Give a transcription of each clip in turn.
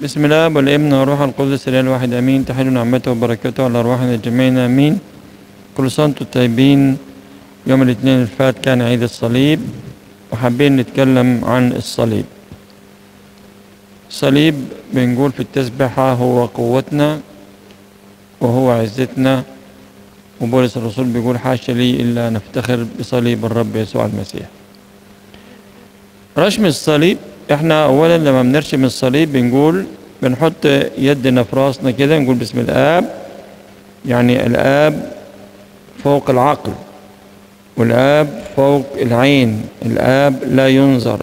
بسم الله والابن والروح القدس الاله الواحد امين تحل نعمته وبركاته على ارواحنا جميعا امين كل سنه وانتم طيبين يوم الاثنين اللي فات كان عيد الصليب وحابين نتكلم عن الصليب الصليب بنقول في التسبحة هو قوتنا وهو عزتنا وبولس الرسول بيقول حاشا لي إلا نفتخر بصليب الرب يسوع المسيح رشم الصليب احنا اولا لما بنرشم الصليب بنقول بنحط يدنا في راسنا كده نقول بسم الاب يعني الاب فوق العقل والاب فوق العين الاب لا ينظر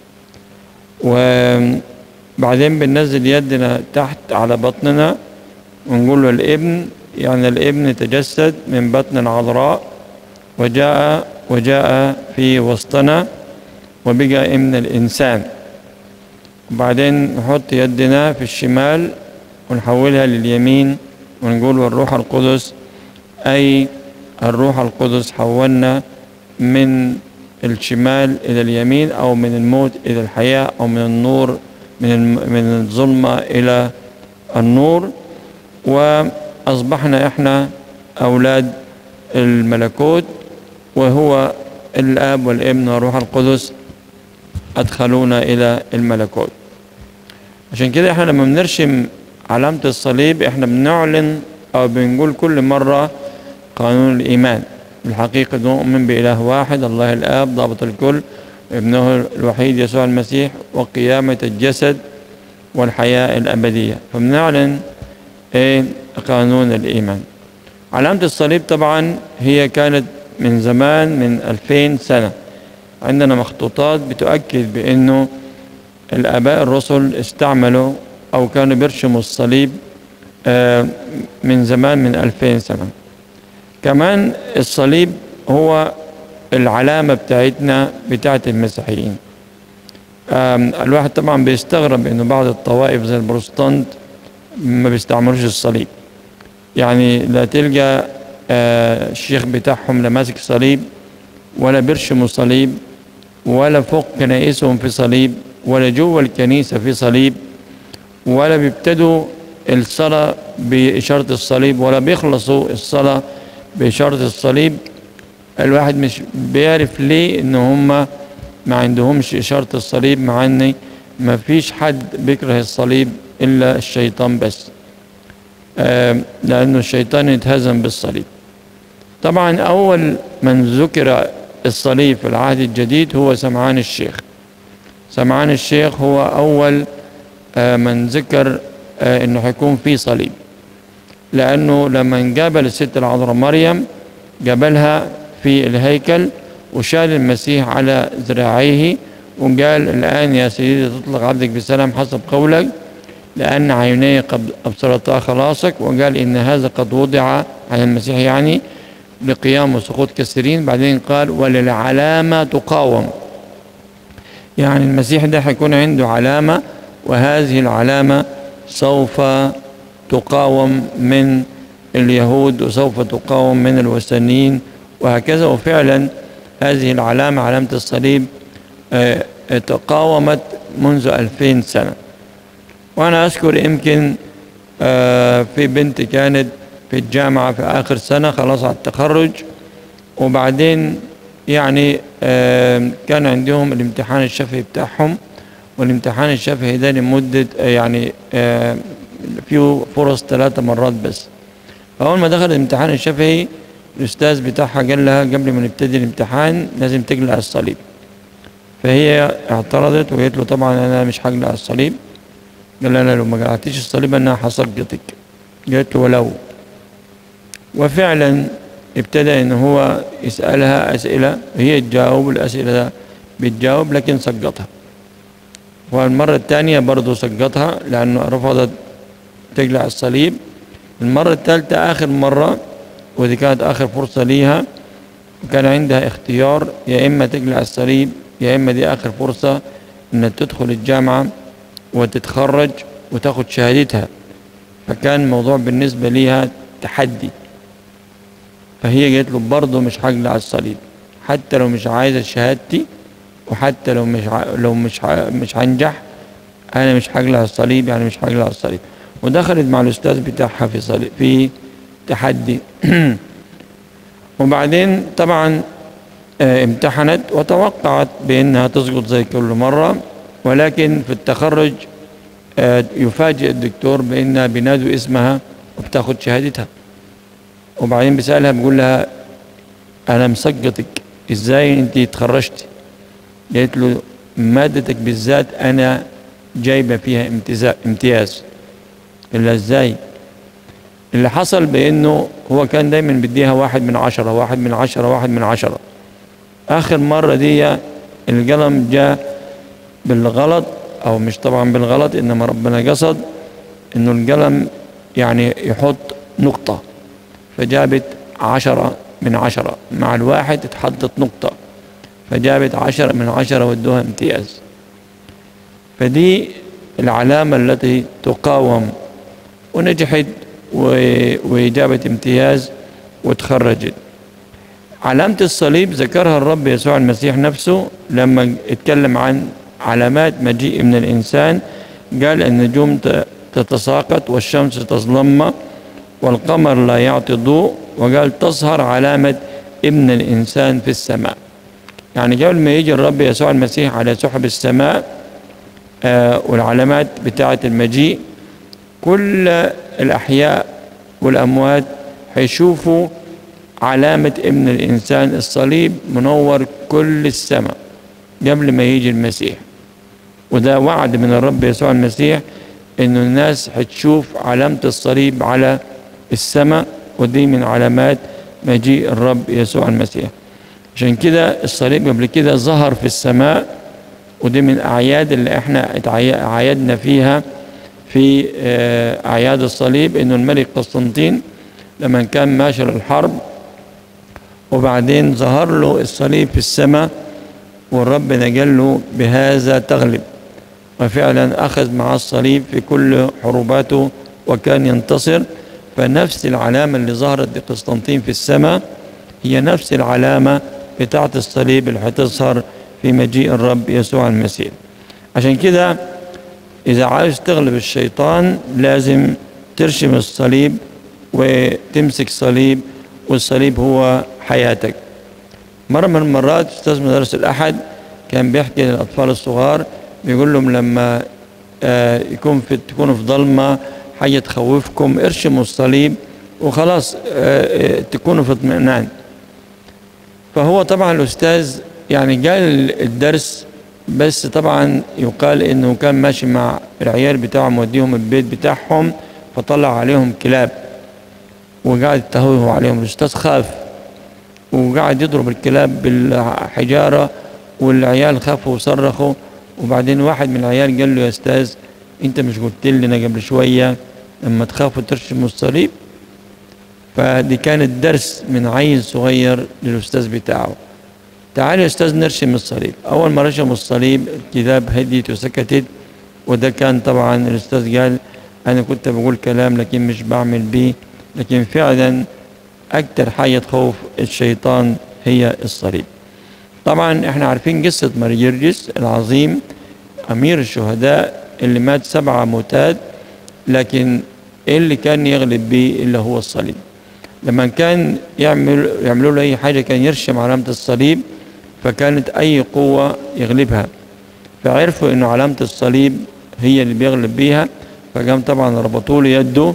وبعدين بننزل يدنا تحت على بطننا ونقول له الابن يعني الابن تجسد من بطن العذراء وجاء وجاء في وسطنا وبقى ابن الإنسان وبعدين نحط يدنا في الشمال ونحولها لليمين ونقول والروح القدس أي الروح القدس حولنا من الشمال إلى اليمين أو من الموت إلى الحياة أو من النور من من الظلمة إلى النور وأصبحنا إحنا أولاد الملكوت وهو الآب والابن والروح القدس أدخلونا إلى الملكوت عشان كده احنا لما بنرشم علامة الصليب احنا بنعلن أو بنقول كل مرة قانون الإيمان الحقيقة نؤمن بإله واحد الله الآب ضابط الكل ابنه الوحيد يسوع المسيح وقيامة الجسد والحياة الأبدية فبنعلن ايه قانون الإيمان علامة الصليب طبعا هي كانت من زمان من ألفين سنة عندنا مخطوطات بتؤكد بأنه الآباء الرسل استعملوا أو كانوا بيرشموا الصليب من زمان من ألفين سنة كمان الصليب هو العلامة بتاعتنا بتاعت المسيحيين الواحد طبعا بيستغرب انه بعض الطوائف زي البروتستانت ما بيستعملوش الصليب يعني لا تلقى الشيخ بتاعهم لا ماسك صليب ولا بيرشموا صليب ولا فوق كنائسهم في صليب ولا جوه الكنيسة في صليب ولا بيبتدوا الصلاة بإشارة الصليب ولا بيخلصوا الصلاة بإشارة الصليب الواحد مش بيعرف ليه إن هم ما عندهمش إشارة الصليب مع إن ما فيش حد بيكره الصليب إلا الشيطان بس آه لأنه الشيطان يتهزم بالصليب طبعا أول من ذكر الصليب في العهد الجديد هو سمعان الشيخ سمعان الشيخ هو أول آه من ذكر آه إنه حيكون في صليب لأنه لما قابل الست العذراء مريم قابلها في الهيكل وشال المسيح على ذراعيه وقال الآن يا سيدي تطلق عبدك بسلام حسب قولك لأن عيني قد أبصرتا خلاصك وقال إن هذا قد وضع على المسيح يعني لقيام وسقوط كثيرين بعدين قال وللعلامة تقاوم يعني المسيح ده حيكون عنده علامة وهذه العلامة سوف تقاوم من اليهود وسوف تقاوم من الوثنيين وهكذا وفعلا هذه العلامة علامة الصليب اه تقاومت منذ ألفين سنة وأنا أذكر يمكن اه في بنت كانت في الجامعة في آخر سنة خلاص على التخرج وبعدين يعني اه كان عندهم الامتحان الشفهي بتاعهم والامتحان الشفهي ده لمدة يعني فيه فرص ثلاثة مرات بس فأول ما دخل الامتحان الشفهي الأستاذ بتاعها قال لها قبل ما نبتدي الامتحان لازم تقلع الصليب فهي اعترضت وقالت له طبعا أنا مش هقلع الصليب قال لها لو ما قلعتيش الصليب أنا هسقطك قالت له ولو وفعلا ابتدى ان هو يسألها أسئلة هي تجاوب الأسئلة بتجاوب لكن سقطها والمرة الثانية برضه سقطها لأنه رفضت تقلع الصليب المرة الثالثة آخر مرة ودي كانت آخر فرصة ليها وكان عندها اختيار يا إما تقلع الصليب يا إما دي آخر فرصة إن تدخل الجامعة وتتخرج وتاخد شهادتها فكان الموضوع بالنسبة ليها تحدي فهي قالت له برضه مش هقلع الصليب حتى لو مش عايزة شهادتي وحتى لو مش ع... لو مش ع... مش هنجح انا مش هقلع الصليب يعني مش هقلع الصليب ودخلت مع الاستاذ بتاعها في صليب في تحدي وبعدين طبعا آه، امتحنت وتوقعت بانها تسقط زي كل مره ولكن في التخرج آه، يفاجئ الدكتور بانها بينادوا اسمها وبتاخد شهادتها وبعدين بيسالها بيقول لها انا مسقطك ازاي انت تخرجتي قالت له مادتك بالذات انا جايبه فيها امتزا- امتياز الا ازاي اللي حصل بانه هو كان دايما بديها واحد من عشرة واحد من عشرة واحد من عشرة اخر مرة دي القلم جاء بالغلط او مش طبعا بالغلط انما ربنا قصد انه القلم يعني يحط نقطة فجابت عشرة من عشرة مع الواحد اتحطت نقطة فجابت عشرة من عشرة ودوها امتياز فدي العلامة التي تقاوم ونجحت و- وجابت امتياز وتخرجت علامة الصليب ذكرها الرب يسوع المسيح نفسه لما اتكلم عن علامات مجيء من الإنسان قال النجوم ت- تتساقط والشمس تظلم والقمر لا يعطي ضوء وقال تظهر علامة ابن الإنسان في السماء يعني قبل ما يجي الرب يسوع المسيح على سحب السماء آه والعلامات بتاعة المجيء كل الأحياء والأموات هيشوفوا علامة ابن الإنسان الصليب منور كل السماء قبل ما يجي المسيح وده وعد من الرب يسوع المسيح إنه الناس هتشوف علامة الصليب على السماء ودي من علامات مجيء الرب يسوع المسيح عشان كده الصليب قبل كده ظهر في السماء ودي من الأعياد اللي احنا اتعي- عايدنا فيها في آه، أعياد الصليب إنه الملك قسطنطين لما كان ماشي للحرب وبعدين ظهر له الصليب في السماء والرب نجل له بهذا تغلب وفعلا أخذ معه الصليب في كل حروباته وكان ينتصر فنفس العلامة اللي ظهرت لقسطنطين في السماء هي نفس العلامة بتاعة الصليب اللي هتظهر في مجيء الرب يسوع المسيح عشان كده إذا عايز تغلب الشيطان لازم ترشم الصليب وتمسك صليب والصليب هو حياتك مرة من المرات أستاذ مدرسة الأحد كان بيحكي للأطفال الصغار بيقول لهم لما آه، يكون في تكونوا في ضلمة حاجة تخوفكم ارشموا الصليب وخلاص آه، آه، تكونوا في اطمئنان فهو طبعا الأستاذ يعني قال الدرس بس طبعا يقال انه كان ماشي مع العيال بتاعه موديهم البيت بتاعهم فطلع عليهم كلاب وقعد يتهوه عليهم الاستاذ خاف وقعد يضرب الكلاب بالحجاره والعيال خافوا وصرخوا وبعدين واحد من العيال قال له يا استاذ انت مش قلت لنا قبل شويه لما تخافوا ترشموا الصليب فدي كانت درس من عيل صغير للاستاذ بتاعه تعال يا استاذ نرشم الصليب اول ما رشموا الصليب الكتاب هديت وسكتت وده كان طبعا الاستاذ قال انا كنت بقول كلام لكن مش بعمل بيه لكن فعلا اكتر حاجه تخوف الشيطان هي الصليب طبعا احنا عارفين قصه ماريجرجس العظيم امير الشهداء اللي مات سبعه موتات لكن ايه اللي كان يغلب بيه الا هو الصليب لما كان يعمل يعملوا له اي حاجه كان يرشم علامه الصليب فكانت اي قوه يغلبها فعرفوا انه علامه الصليب هي اللي بيغلب بيها فقام طبعا ربطوا له يده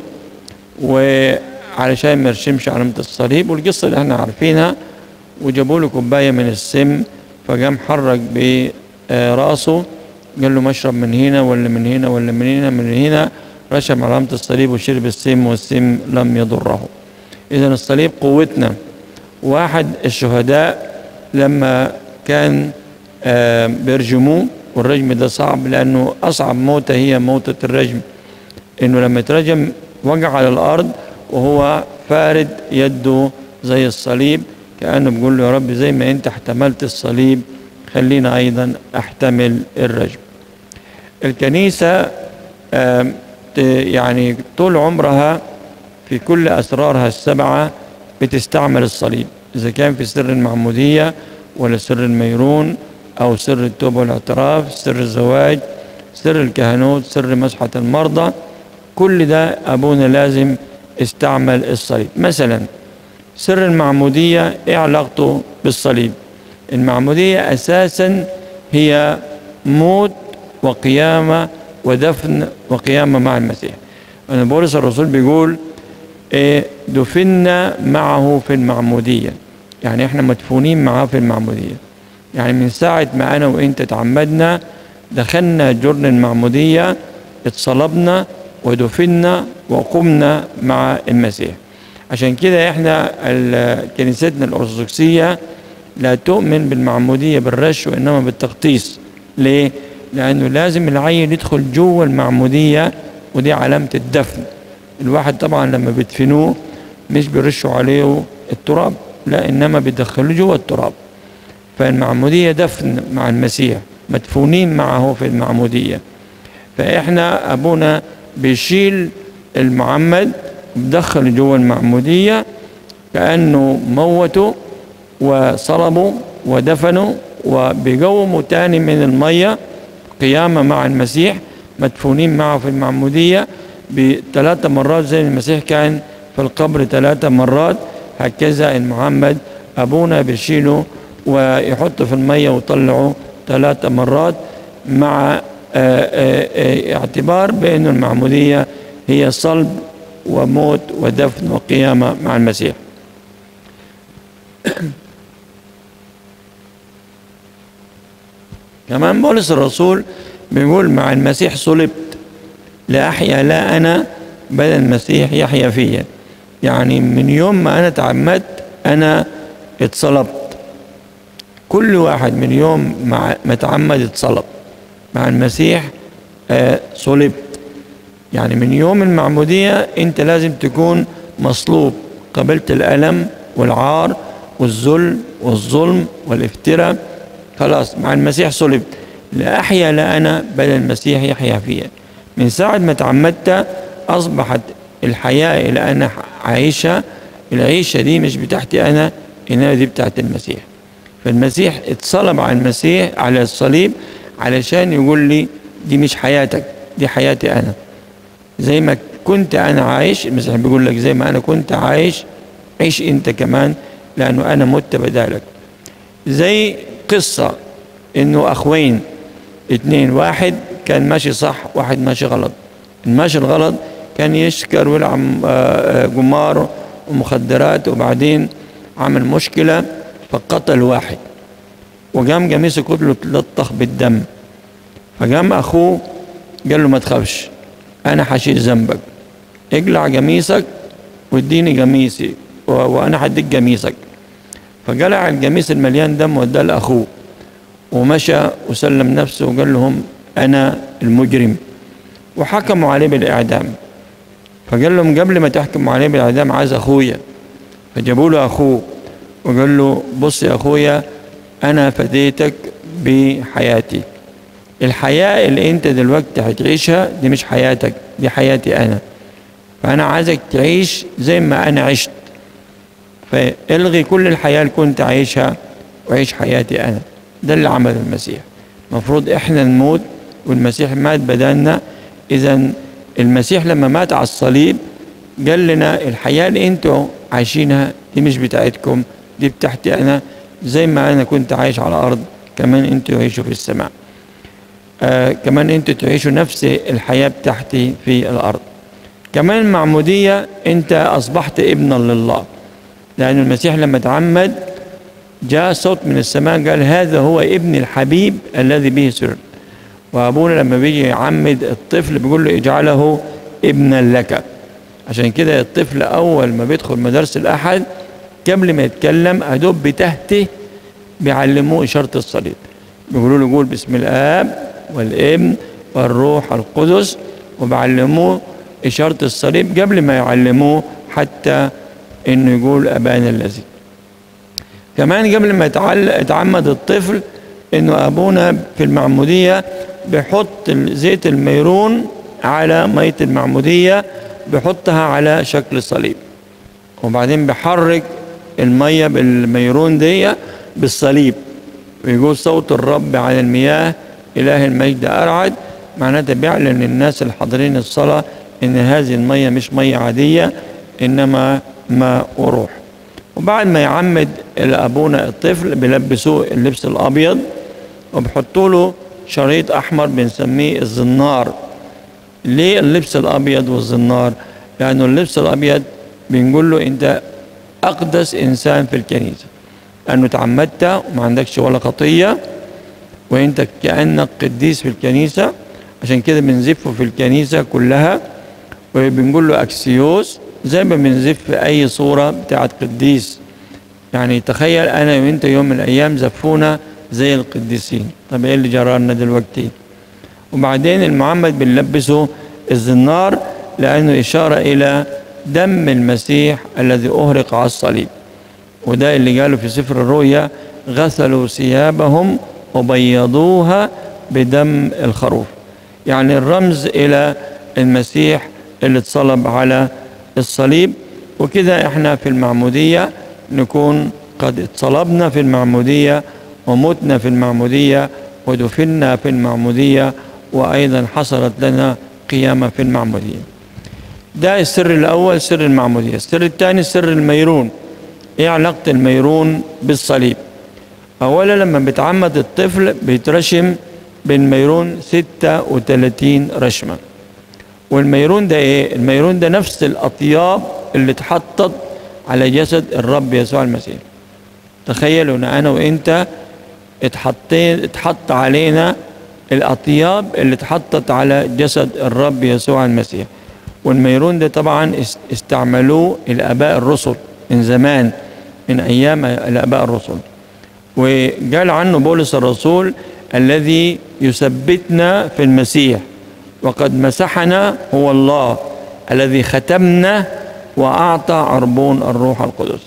وعلشان ما يرشمش علامه الصليب والقصه اللي احنا عارفينها وجابوا له كوبايه من السم فقام حرك براسه قال له مشرب من هنا ولا من هنا ولا من هنا من هنا رشم علامه الصليب وشرب السم والسم لم يضره إذا الصليب قوتنا واحد الشهداء لما كان آه، بيرجموه والرجم ده صعب لأنه أصعب موتة هي موتة الرجم إنه لما يترجم وقع على الأرض وهو فارد يده زي الصليب كأنه بيقول له يا رب زي ما أنت احتملت الصليب خلينا أيضا أحتمل الرجم الكنيسة آم، ت- يعني طول عمرها في كل أسرارها السبعة بتستعمل الصليب إذا كان في سر المعمودية ولا سر الميرون أو سر التوبة والاعتراف سر الزواج سر الكهنوت سر مسحة المرضى كل ده أبونا لازم استعمل الصليب مثلا سر المعمودية إيه علاقته بالصليب المعمودية أساسا هي موت وقيامة ودفن وقيامة مع المسيح أنا بولس الرسول بيقول إيه دفنا معه في المعمودية يعني احنا مدفونين معاه في المعمودية يعني من ساعة ما أنا وإنت تعمدنا دخلنا جرن المعمودية اتصلبنا ودفنا وقمنا مع المسيح عشان كده احنا ال- كنيستنا الأرثوذكسية لا تؤمن بالمعمودية بالرش وإنما بالتغطيس ليه؟ لأنه لازم العيل يدخل جوه المعمودية ودي علامة الدفن الواحد طبعا لما بيدفنوه مش بيرشوا عليه التراب لا إنما بيدخلوه جوه التراب فالمعمودية دفن مع المسيح مدفونين معه في المعمودية فإحنا أبونا بيشيل المعمد بدخل جوه المعمودية كأنه موته وصلبوا ودفنوا وبيقوموا تاني من المية قيامة مع المسيح مدفونين معه في المعمودية بثلاث مرات زي المسيح كان في القبر ثلاث مرات هكذا المعمد أبونا بيشيله ويحطه في المية ويطلعه ثلاث مرات مع آه، آه، آه، اعتبار بأن المعمودية هي صلب وموت ودفن وقيامة مع المسيح كمان بولس الرسول بيقول مع المسيح صلبت لا أحيا لا أنا بل المسيح يحيا فيا يعني من يوم ما أنا تعمدت أنا اتصلبت كل واحد من يوم مع ما تعمد اتصلب مع المسيح آه، صلبت يعني من يوم المعمودية أنت لازم تكون مصلوب قبلت الألم والعار والذل والظلم والافتراء خلاص مع المسيح صلبت لا أحيا لا أنا بل المسيح يحيا فيا من ساعة ما تعمدت أصبحت الحياة اللي أنا عايشها العيشة دي مش بتاعتي أنا إنما دي بتاعت المسيح فالمسيح اتصلب على المسيح على الصليب علشان يقول لي دي مش حياتك دي حياتي أنا زي ما كنت أنا عايش المسيح بيقول لك زي ما أنا كنت عايش عيش أنت كمان لأنه أنا مت بدالك زي قصة إنه أخوين اتنين واحد كان ماشي صح واحد ماشي غلط الماشي الغلط كان يشكر ويلعب آه، آه، قمار ومخدرات وبعدين عمل مشكلة فقتل واحد وقام قميصه كله تلطخ بالدم فقام أخوه قال له ما تخافش أنا حشيل ذنبك اقلع قميصك واديني قميصي و- وأنا هديك قميصك فقلع القميص المليان دم واداه لأخوه ومشى وسلم نفسه وقال لهم أنا المجرم وحكموا عليه بالإعدام فقال لهم قبل ما تحكموا عليه بالإعدام عايز أخويا فجابوا له أخوه وقال له بص يا أخويا أنا فديتك بحياتي الحياة اللي أنت دلوقتي هتعيشها دي مش حياتك دي حياتي أنا فأنا عايزك تعيش زي ما أنا عشت فالغي كل الحياة اللي كنت عايشها وعيش حياتي أنا ده اللي عمله المسيح المفروض إحنا نموت والمسيح مات بدلنا إذا المسيح لما مات على الصليب قال لنا الحياة اللي انتوا عايشينها دي مش بتاعتكم دي بتاعتي أنا زي ما أنا كنت عايش على الأرض كمان انتوا عيشوا في السماء آه كمان انتوا تعيشوا نفس الحياة بتاعتي في الأرض كمان المعمودية انت أصبحت ابنا لله لأن المسيح لما تعمد جاء صوت من السماء قال هذا هو ابن الحبيب الذي به سر وأبونا لما بيجي يعمد الطفل بيقول له اجعله ابنا لك عشان كده الطفل أول ما بيدخل مدارس الأحد قبل ما يتكلم أدوب بتهته بيعلموه إشارة الصليب بيقولوا له قول باسم الآب والابن والروح القدس وبعلموه إشارة الصليب قبل ما يعلموه حتى إنه يقول أبانا الذي كمان قبل ما يتعل- يتعمد الطفل إنه أبونا في المعمودية بيحط زيت الميرون على مية المعمودية بيحطها على شكل صليب وبعدين بيحرك المية بالميرون دي بالصليب ويقول صوت الرب على المياه إله المجد أرعد معناتها بيعلن للناس الحاضرين الصلاة إن هذه المية مش مية عادية إنما ماء وروح وبعد ما يعمد أبونا الطفل بيلبسوه اللبس الأبيض وبيحطوا له شريط أحمر بنسميه الزنار ليه اللبس الأبيض والزنار؟ لأنه اللبس الأبيض بنقول له أنت أقدس إنسان في الكنيسة لأنه تعمدت وما عندكش ولا خطية وأنت كأنك قديس في الكنيسة عشان كده بنزفه في الكنيسة كلها وبنقول له أكسيوس زي ما بنزف أي صورة بتاعت قديس يعني تخيل أنا وأنت يوم من الأيام زفونا زي القديسين طب إيه اللي جرالنا دلوقتي وبعدين المعمد بنلبسه الزنار لأنه إشارة إلى دم المسيح الذي أهرق على الصليب وده اللي قاله في سفر الرؤيا غسلوا ثيابهم وبيضوها بدم الخروف يعني الرمز إلى المسيح اللي اتصلب على الصليب وكده احنا في المعمودية نكون قد اتصلبنا في المعمودية ومتنا في المعمودية ودفنا في المعمودية وأيضا حصلت لنا قيامة في المعمودية ده السر الأول سر المعمودية السر الثاني سر الميرون إيه علاقة الميرون بالصليب أولا لما بيتعمد الطفل بيترشم بالميرون 36 رشمة والميرون ده إيه الميرون ده نفس الأطياب اللي اتحطت على جسد الرب يسوع المسيح تخيلوا ان انا وانت اتحطين اتحط علينا الاطياب اللي اتحطت على جسد الرب يسوع المسيح والميرون ده طبعا استعملوه الاباء الرسل من زمان من ايام الاباء الرسل وقال عنه بولس الرسول الذي يثبتنا في المسيح وقد مسحنا هو الله الذي ختمنا واعطى عربون الروح القدس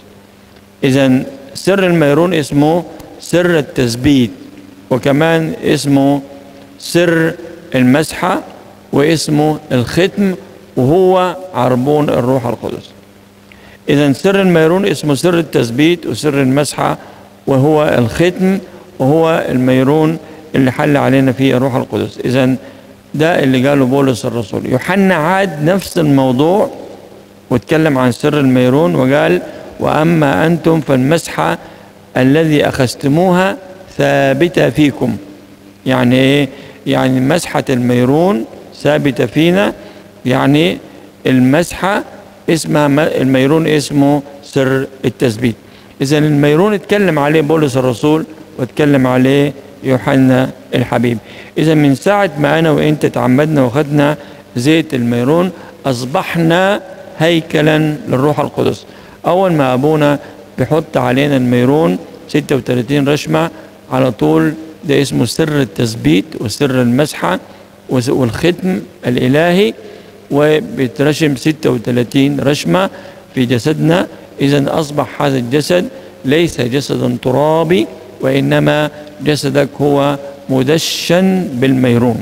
اذا سر الميرون اسمه سر التثبيت وكمان اسمه سر المسحه واسمه الختم وهو عربون الروح القدس إذا سر الميرون اسمه سر التثبيت وسر المسحة وهو الختم وهو الميرون اللي حل علينا فيه الروح القدس إذا ده اللي قاله بولس الرسول يوحنا عاد نفس الموضوع واتكلم عن سر الميرون وقال وأما أنتم فالمسحة الذي أخذتموها ثابتة فيكم يعني إيه؟ يعني مسحة الميرون ثابتة فينا يعني المسحة اسمها الميرون اسمه سر التثبيت إذا الميرون اتكلم عليه بولس الرسول واتكلم عليه يوحنا الحبيب إذا من ساعة ما أنا وإنت تعمدنا وخدنا زيت الميرون أصبحنا هيكلا للروح القدس أول ما أبونا بيحط علينا الميرون 36 رشمة على طول ده اسمه سر التثبيت وسر المسحة والختم الإلهي وبترشم 36 رشمة في جسدنا إذا أصبح هذا الجسد ليس جسدا ترابي وإنما جسدك هو مدشن بالميرون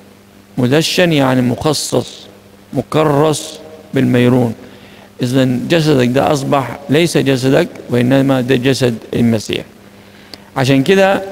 مدشن يعني مخصص مكرس بالميرون إذا جسدك ده أصبح ليس جسدك وإنما ده جسد المسيح عشان كده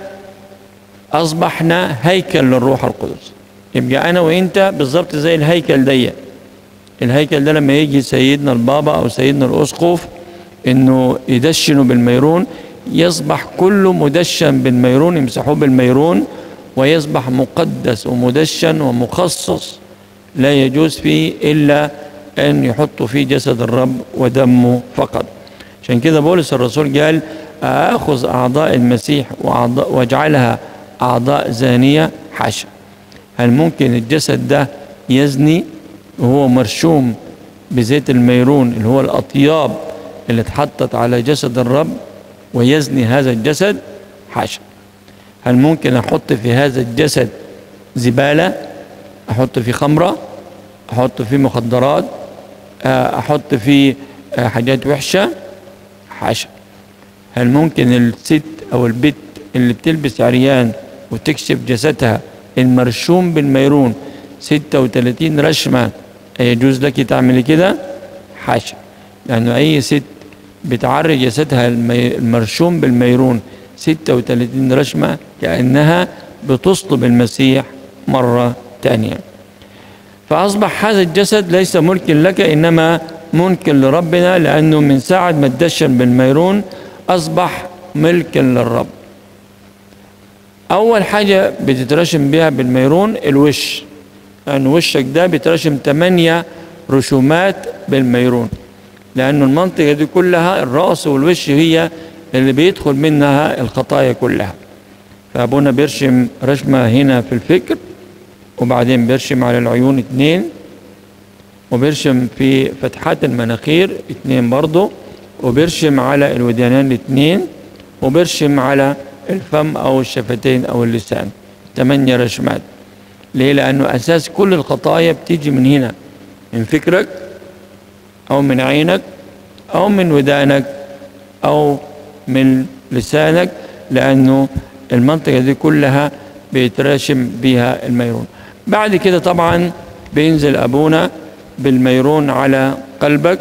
أصبحنا هيكل للروح القدس يبقى أنا وإنت بالظبط زي الهيكل دي الهيكل ده لما يجي سيدنا البابا أو سيدنا الأسقف إنه يدشنوا بالميرون يصبح كله مدشن بالميرون يمسحوه بالميرون ويصبح مقدس ومدشن ومخصص لا يجوز فيه إلا أن يحطوا فيه جسد الرب ودمه فقط عشان كده بولس الرسول قال أخذ أعضاء المسيح وأعضاء واجعلها أعضاء زانية حاشا هل ممكن الجسد ده يزني وهو مرشوم بزيت الميرون اللي هو الأطياب اللي اتحطت على جسد الرب ويزني هذا الجسد حاشا هل ممكن أحط في هذا الجسد زبالة أحط فيه خمرة أحط فيه مخدرات أحط فيه حاجات وحشة حاشا هل ممكن الست أو البت اللي بتلبس عريان وتكشف جسدها المرشوم بالميرون 36 رشمة يجوز لك تعملي كده حاشا لأنه أي ست بتعري جسدها المرشوم بالميرون 36 رشمة كأنها بتصلب المسيح مرة تانية فأصبح هذا الجسد ليس ملك لك إنما ملك لربنا لأنه من ساعة ما تدشن بالميرون أصبح ملكا للرب أول حاجة بتترشم بها بالميرون الوش لأن وشك ده بيترشم ثمانية رسومات بالميرون لأن المنطقة دي كلها الرأس والوش هي اللي بيدخل منها الخطايا كلها فأبونا بيرشم رشمة هنا في الفكر وبعدين بيرشم على العيون اتنين وبيرشم في فتحات المناخير اتنين برضه وبيرشم على الودانين الاتنين وبيرشم على الفم أو الشفتين أو اللسان ثمانية رشمات ليه؟ لأنه أساس كل الخطايا بتيجي من هنا من فكرك أو من عينك أو من ودانك أو من لسانك لأنه المنطقة دي كلها بيتراشم بها الميرون بعد كده طبعا بينزل أبونا بالميرون على قلبك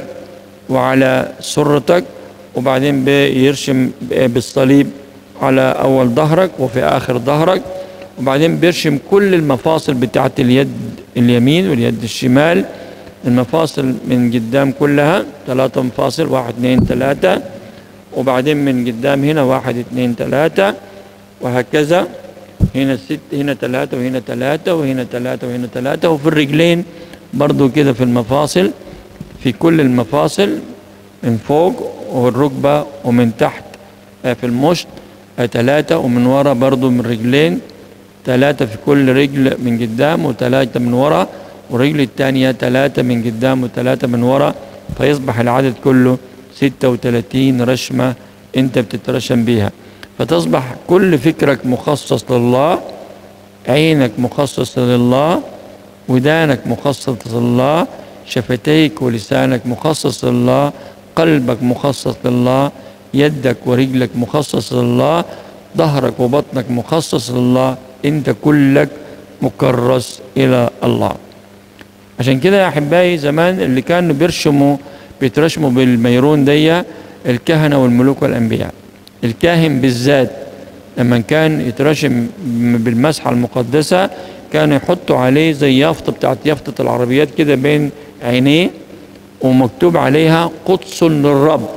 وعلى سرتك وبعدين بيرشم بالصليب على أول ظهرك وفي آخر ظهرك وبعدين بيرشم كل المفاصل بتاعت اليد اليمين واليد الشمال المفاصل من قدام كلها ثلاثة مفاصل واحد اثنين ثلاثة وبعدين من قدام هنا واحد اثنين ثلاثة وهكذا هنا ست هنا ثلاثة وهنا ثلاثة وهنا ثلاثة وهنا ثلاثة وفي الرجلين برضو كده في المفاصل في كل المفاصل من فوق والركبة ومن تحت في المشط ثلاثة ومن ورا برضو من رجلين ثلاثة في كل رجل من قدام وثلاثة من ورا والرجل الثانية ثلاثة من قدام وثلاثة من ورا فيصبح العدد كله ستة وثلاثين رشمة انت بتترشم بيها فتصبح كل فكرك مخصص لله عينك مخصصة لله ودانك مخصص لله شفتيك ولسانك مخصص لله قلبك مخصص لله يدك ورجلك مخصص لله ظهرك وبطنك مخصص لله انت كلك مكرس الى الله عشان كده يا احبائي زمان اللي كانوا بيرشموا بيترشموا بالميرون دي الكهنه والملوك والانبياء الكاهن بالذات لما كان يترشم بالمسحه المقدسه كانوا يحطوا عليه زي يافطه بتاعت يافطه العربيات كده بين عينيه ومكتوب عليها قدس للرب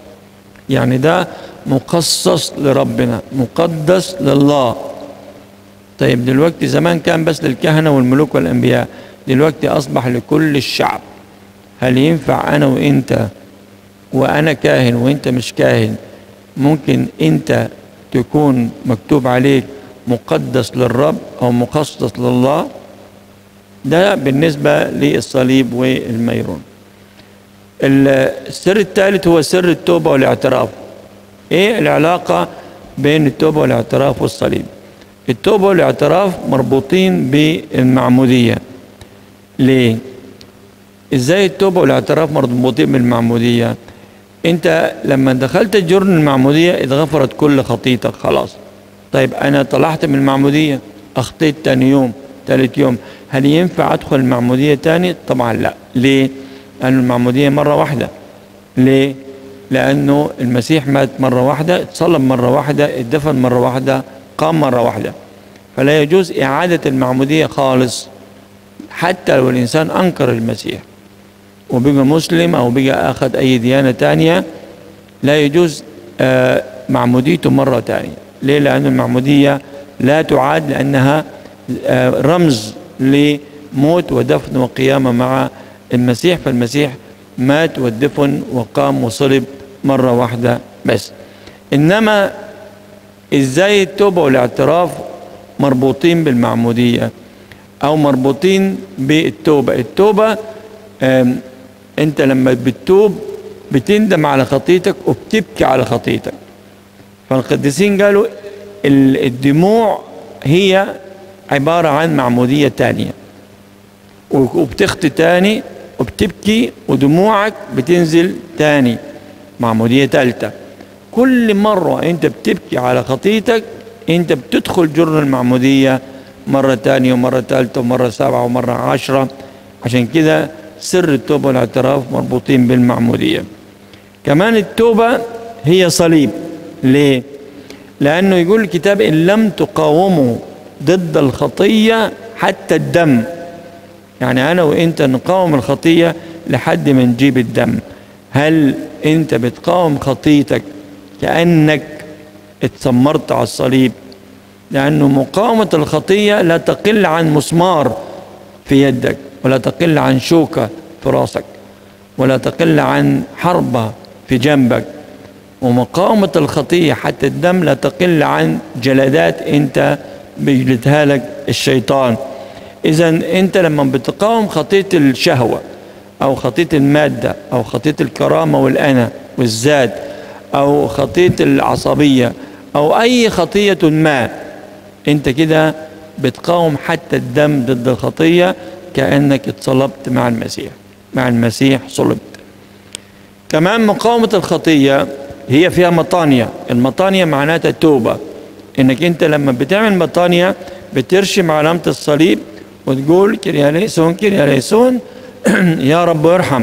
يعني ده مخصص لربنا مقدس لله طيب دلوقتي زمان كان بس للكهنة والملوك والأنبياء دلوقتي أصبح لكل الشعب هل ينفع أنا وإنت وأنا كاهن وإنت مش كاهن ممكن أنت تكون مكتوب عليك مقدس للرب أو مخصص لله ده بالنسبة للصليب والميرون السر الثالث هو سر التوبة والاعتراف ايه العلاقة بين التوبة والاعتراف والصليب التوبة والاعتراف مربوطين بالمعمودية ليه ازاي التوبة والاعتراف مربوطين بالمعمودية انت لما دخلت جرن المعمودية اتغفرت كل خطيتك خلاص طيب انا طلعت من المعمودية اخطيت تاني يوم ثالث يوم هل ينفع ادخل المعمودية تاني طبعا لا ليه لأن المعمودية مرة واحدة ليه لأنه المسيح مات مرة واحدة اتصلب مرة واحدة اتدفن مرة واحدة قام مرة واحدة فلا يجوز إعادة المعمودية خالص حتى لو الإنسان أنكر المسيح وبقى مسلم أو بقى أخذ أي ديانة تانية لا يجوز آه معموديته مرة تانية ليه لأن المعمودية لا تعاد لأنها آه رمز لموت ودفن وقيامة مع المسيح فالمسيح مات ودفن وقام وصلب مرة واحدة بس إنما إزاي التوبة والاعتراف مربوطين بالمعمودية أو مربوطين بالتوبة التوبة أنت لما بتتوب بتندم على خطيتك وبتبكي على خطيتك فالقديسين قالوا الدموع هي عبارة عن معمودية تانية وبتخطي تاني وبتبكي ودموعك بتنزل تاني معمودية تالتة كل مرة انت بتبكي على خطيتك انت بتدخل جرن المعمودية مرة تانية ومرة تالتة ومرة سبعة ومرة عشرة عشان كده سر التوبة والاعتراف مربوطين بالمعمودية كمان التوبة هي صليب ليه؟ لأنه يقول الكتاب إن لم تقاوموا ضد الخطية حتى الدم يعني أنا وإنت نقاوم الخطية لحد ما نجيب الدم هل أنت بتقاوم خطيتك كأنك اتسمرت على الصليب لأنه مقاومة الخطية لا تقل عن مسمار في يدك ولا تقل عن شوكة في راسك ولا تقل عن حربة في جنبك ومقاومة الخطية حتى الدم لا تقل عن جلدات انت بيجلدها لك الشيطان اذا انت لما بتقاوم خطية الشهوة او خطية المادة او خطية الكرامة والانا والذات او خطية العصبية او اي خطية ما انت كده بتقاوم حتى الدم ضد الخطية كأنك اتصلبت مع المسيح مع المسيح صلبت كمان مقاومة الخطية هي فيها مطانية المطانية معناتها توبة انك انت لما بتعمل مطانية بترشم علامة الصليب وتقول كريا ليسون كريا ليسون يا رب ارحم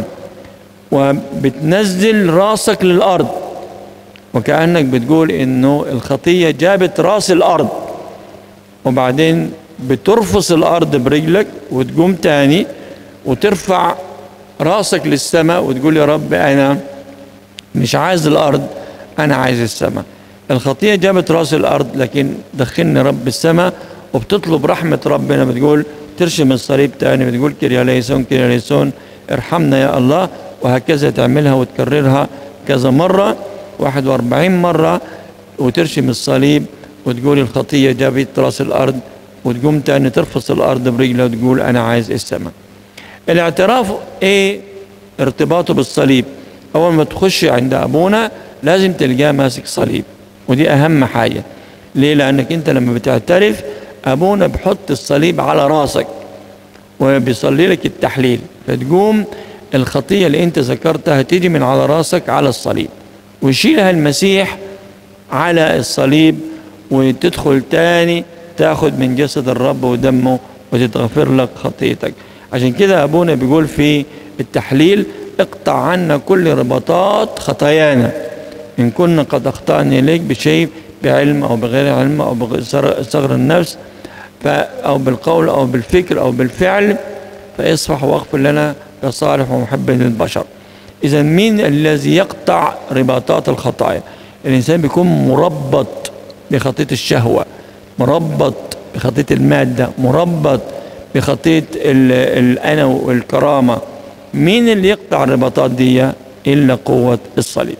وبتنزل راسك للأرض وكأنك بتقول انه الخطية جابت راس الأرض وبعدين بترفص الأرض برجلك وتقوم تاني وترفع راسك للسماء وتقول يا رب أنا مش عايز الأرض أنا عايز السماء الخطية جابت راس الأرض لكن دخلني رب السماء وبتطلب رحمة ربنا بتقول ترشم الصليب تاني بتقول كريا ليسون كريا ليسون ارحمنا يا الله وهكذا تعملها وتكررها كذا مرة 41 مرة وترشم الصليب وتقول الخطية جابت راس الأرض وتقوم تاني ترفص الأرض برجلها وتقول أنا عايز السماء الاعتراف ايه ارتباطه بالصليب اول ما تخش عند ابونا لازم تلقاه ماسك صليب ودي اهم حاجه ليه لانك انت لما بتعترف ابونا بحط الصليب على راسك وبيصلي لك التحليل فتقوم الخطيه اللي انت ذكرتها تيجي من على راسك على الصليب ويشيلها المسيح على الصليب وتدخل تاني تاخد من جسد الرب ودمه وتتغفر لك خطيتك عشان كده ابونا بيقول في التحليل اقطع عنا كل رباطات خطايانا ان كنا قد اخطانا اليك بشيء بعلم او بغير علم او بصغر النفس او بالقول او بالفكر او بالفعل فاصفح واغفر لنا يا صالح ومحب للبشر اذا مين الذي يقطع رباطات الخطايا الانسان بيكون مربط بخطيه الشهوه مربط بخطيه الماده مربط بخطية الأنا والكرامة مين اللي يقطع الرباطات دي إلا قوة الصليب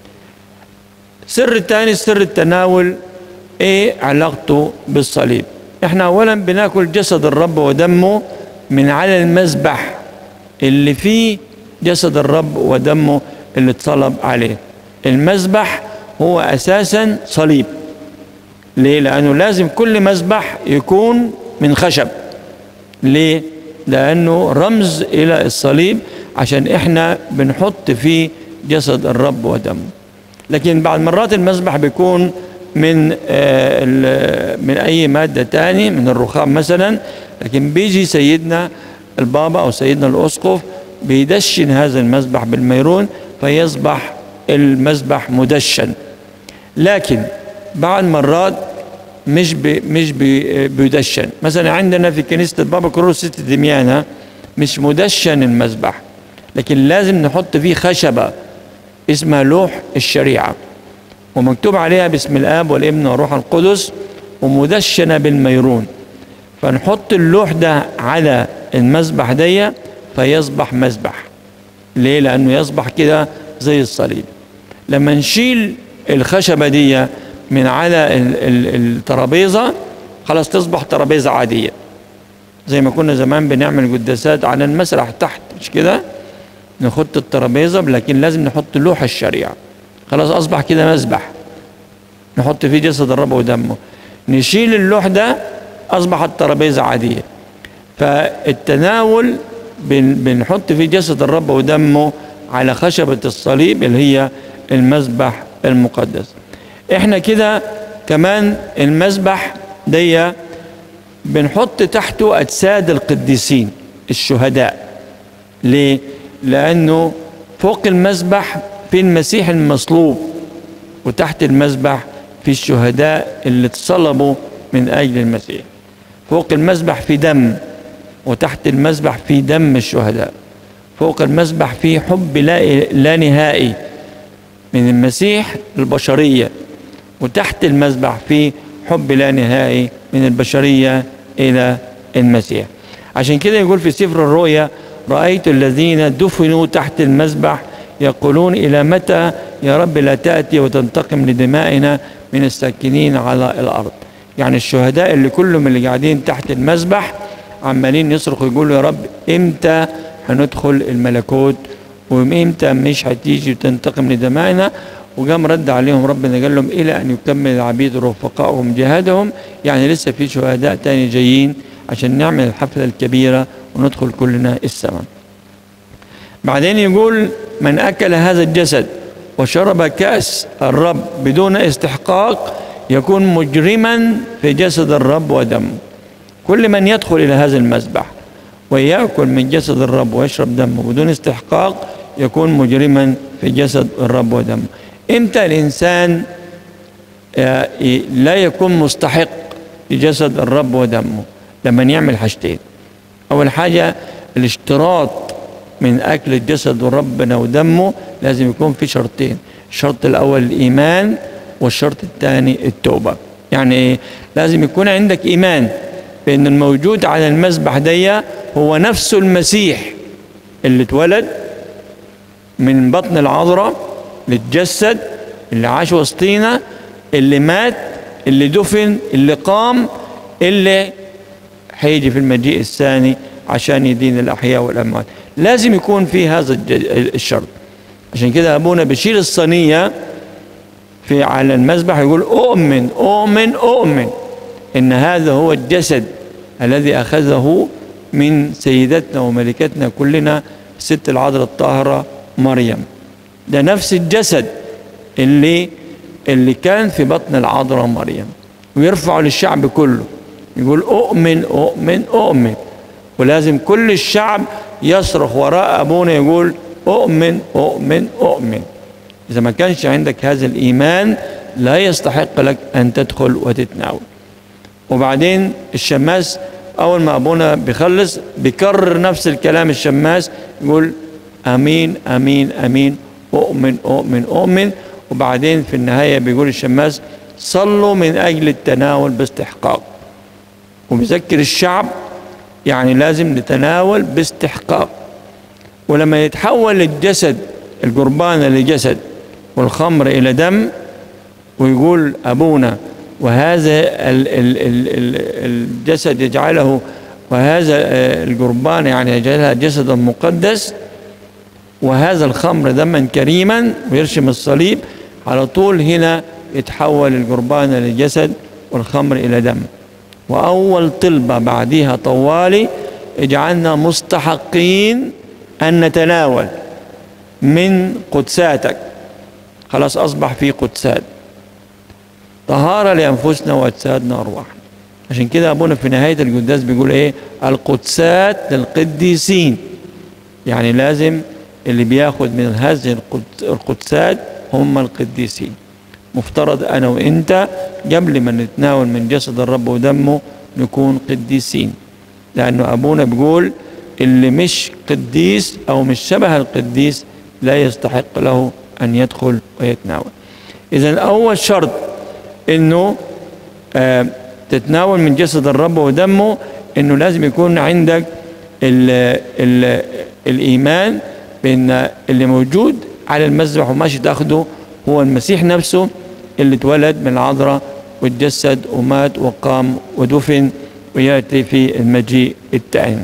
سر الثاني سر التناول ايه علاقته بالصليب احنا اولا بناكل جسد الرب ودمه من على المذبح اللي فيه جسد الرب ودمه اللي اتصلب عليه المذبح هو اساسا صليب ليه لانه لازم كل مذبح يكون من خشب ليه؟ لأنه رمز إلى الصليب عشان إحنا بنحط فيه جسد الرب ودمه لكن بعض مرات المذبح بيكون من آه من أي مادة تاني من الرخام مثلا لكن بيجي سيدنا البابا أو سيدنا الأسقف بيدشن هذا المذبح بالميرون فيصبح المذبح مدشن لكن بعض مرات مش بي مش بي بيدشن مثلا عندنا في كنيسة البابا كرولوس ست دميانة مش مدشن المذبح لكن لازم نحط فيه خشبة اسمها لوح الشريعة ومكتوب عليها باسم الآب والابن والروح القدس ومدشنة بالميرون فنحط اللوح ده على المذبح دي فيصبح مذبح ليه لأنه يصبح كده زي الصليب لما نشيل الخشبة دي من على الترابيزة خلاص تصبح ترابيزة عادية زي ما كنا زمان بنعمل قداسات على المسرح تحت مش كده نحط الترابيزة لكن لازم نحط لوح الشريعة خلاص أصبح كده مسبح نحط فيه جسد الرب ودمه نشيل اللوح ده أصبحت ترابيزة عادية فالتناول بنحط فيه جسد الرب ودمه على خشبة الصليب اللي هي المذبح المقدس احنا كده كمان المذبح دي بنحط تحته اجساد القديسين الشهداء ليه لانه فوق المذبح في المسيح المصلوب وتحت المذبح في الشهداء اللي اتصلبوا من اجل المسيح فوق المذبح في دم وتحت المذبح في دم الشهداء فوق المذبح في حب لا, لا نهائي من المسيح البشرية وتحت المذبح في حب لا نهائي من البشرية إلى المسيح عشان كده يقول في سفر الرؤيا رأيت الذين دفنوا تحت المذبح يقولون إلى متى يا رب لا تأتي وتنتقم لدمائنا من الساكنين على الأرض يعني الشهداء اللي كلهم اللي قاعدين تحت المذبح عمالين يصرخوا يقولوا يا رب امتى هندخل الملكوت وامتى مش هتيجي وتنتقم لدمائنا وقام رد عليهم ربنا قال لهم الى ان يكمل العبيد رفقائهم جهادهم يعني لسه في شهداء تاني جايين عشان نعمل الحفله الكبيره وندخل كلنا السماء بعدين يقول من اكل هذا الجسد وشرب كاس الرب بدون استحقاق يكون مجرما في جسد الرب ودمه كل من يدخل الى هذا المذبح ويأكل من جسد الرب ويشرب دمه بدون استحقاق يكون مجرما في جسد الرب ودمه امتى الانسان لا يكون مستحق لجسد الرب ودمه لما يعمل حاجتين اول حاجه الاشتراط من اكل الجسد وربنا ودمه لازم يكون في شرطين الشرط الاول الايمان والشرط الثاني التوبه يعني ايه لازم يكون عندك ايمان بان الموجود على المذبح دي هو نفسه المسيح اللي اتولد من بطن العذراء اللي اتجسد اللي عاش وسطينا اللي مات اللي دفن اللي قام اللي هيجي في المجيء الثاني عشان يدين الاحياء والاموات لازم يكون في هذا الشرط عشان كده ابونا بشيل الصينيه في على المذبح يقول اؤمن اؤمن اؤمن ان هذا هو الجسد الذي اخذه من سيدتنا وملكتنا كلنا الست العذراء الطاهره مريم ده نفس الجسد اللي اللي كان في بطن العذراء مريم ويرفعه للشعب كله يقول اؤمن اؤمن اؤمن ولازم كل الشعب يصرخ وراء ابونا يقول اؤمن اؤمن اؤمن اذا ما كانش عندك هذا الايمان لا يستحق لك ان تدخل وتتناول وبعدين الشماس اول ما ابونا بيخلص بيكرر نفس الكلام الشماس يقول امين امين امين اؤمن اؤمن اؤمن وبعدين في النهايه بيقول الشماس صلوا من اجل التناول باستحقاق وبيذكر الشعب يعني لازم نتناول باستحقاق ولما يتحول الجسد القربان لجسد والخمر الى دم ويقول ابونا وهذا ال ال ال ال الجسد يجعله وهذا القربان يعني يجعلها جسدا مقدس وهذا الخمر دما كريما ويرشم الصليب على طول هنا يتحول القربان لجسد والخمر إلى دم وأول طلبة بعدها طوالي اجعلنا مستحقين أن نتناول من قدساتك خلاص أصبح في قدسات طهارة لأنفسنا وأجسادنا وأرواحنا عشان كده أبونا في نهاية القداس بيقول إيه القدسات للقديسين يعني لازم اللي بياخد من هذه القدسات هم القديسين مفترض أنا وإنت قبل ما نتناول من جسد الرب ودمه نكون قديسين لأنه أبونا بيقول اللي مش قديس أو مش شبه القديس لا يستحق له أن يدخل ويتناول إذا أول شرط إنه آه تتناول من جسد الرب ودمه إنه لازم يكون عندك ال ال الإيمان بأن اللي موجود على المذبح وماشي تاخده هو المسيح نفسه اللي اتولد من العذراء واتجسد ومات وقام ودفن وياتي في المجيء التاني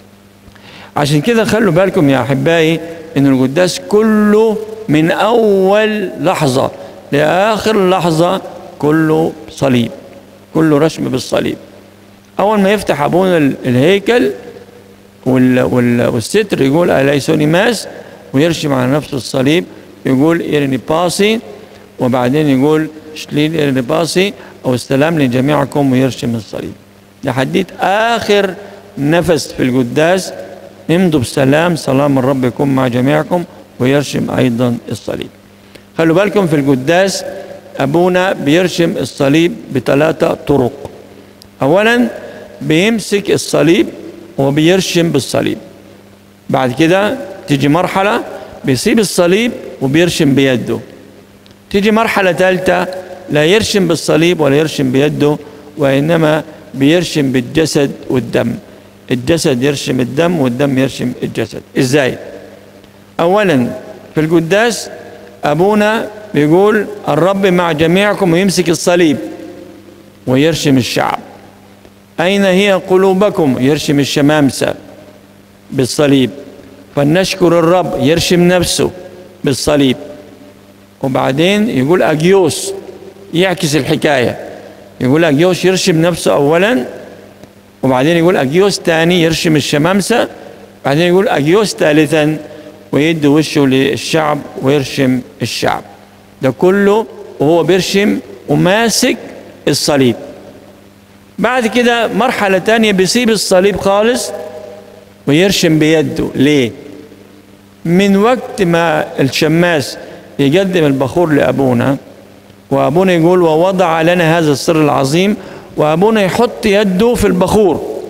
عشان كده خلوا بالكم يا احبائي ان القداس كله من اول لحظه لاخر لحظه كله صليب كله رسم بالصليب اول ما يفتح ابونا الهيكل وال وال والستر يقول اليسوني ماس ويرشم على نفسه الصليب يقول إيرني باسي وبعدين يقول شليل إيرني باسي أو السلام لجميعكم ويرشم الصليب لحديت آخر نفس في القداس امضوا بسلام سلام الرب يكون مع جميعكم ويرشم أيضا الصليب خلوا بالكم في القداس أبونا بيرشم الصليب بثلاثة طرق أولا بيمسك الصليب وبيرشم بالصليب بعد كده تيجي مرحلة بيصيب الصليب وبيرشم بيده تيجي مرحلة ثالثة لا يرشم بالصليب ولا يرشم بيده وإنما بيرشم بالجسد والدم الجسد يرشم الدم والدم يرشم الجسد ازاي اولا في القداس ابونا بيقول الرب مع جميعكم ويمسك الصليب ويرشم الشعب اين هي قلوبكم يرشم الشمامسه بالصليب فلنشكر الرب يرشم نفسه بالصليب وبعدين يقول اجيوس يعكس الحكايه يقول اجيوس يرشم نفسه اولا وبعدين يقول اجيوس تاني يرشم الشمامسه بعدين يقول اجيوس ثالثا ويدي وشه للشعب ويرشم الشعب ده كله وهو بيرشم وماسك الصليب بعد كده مرحلة تانية بيسيب الصليب خالص ويرشم بيده ليه من وقت ما الشماس يقدم البخور لأبونا وأبونا يقول ووضع لنا هذا السر العظيم وأبونا يحط يده في البخور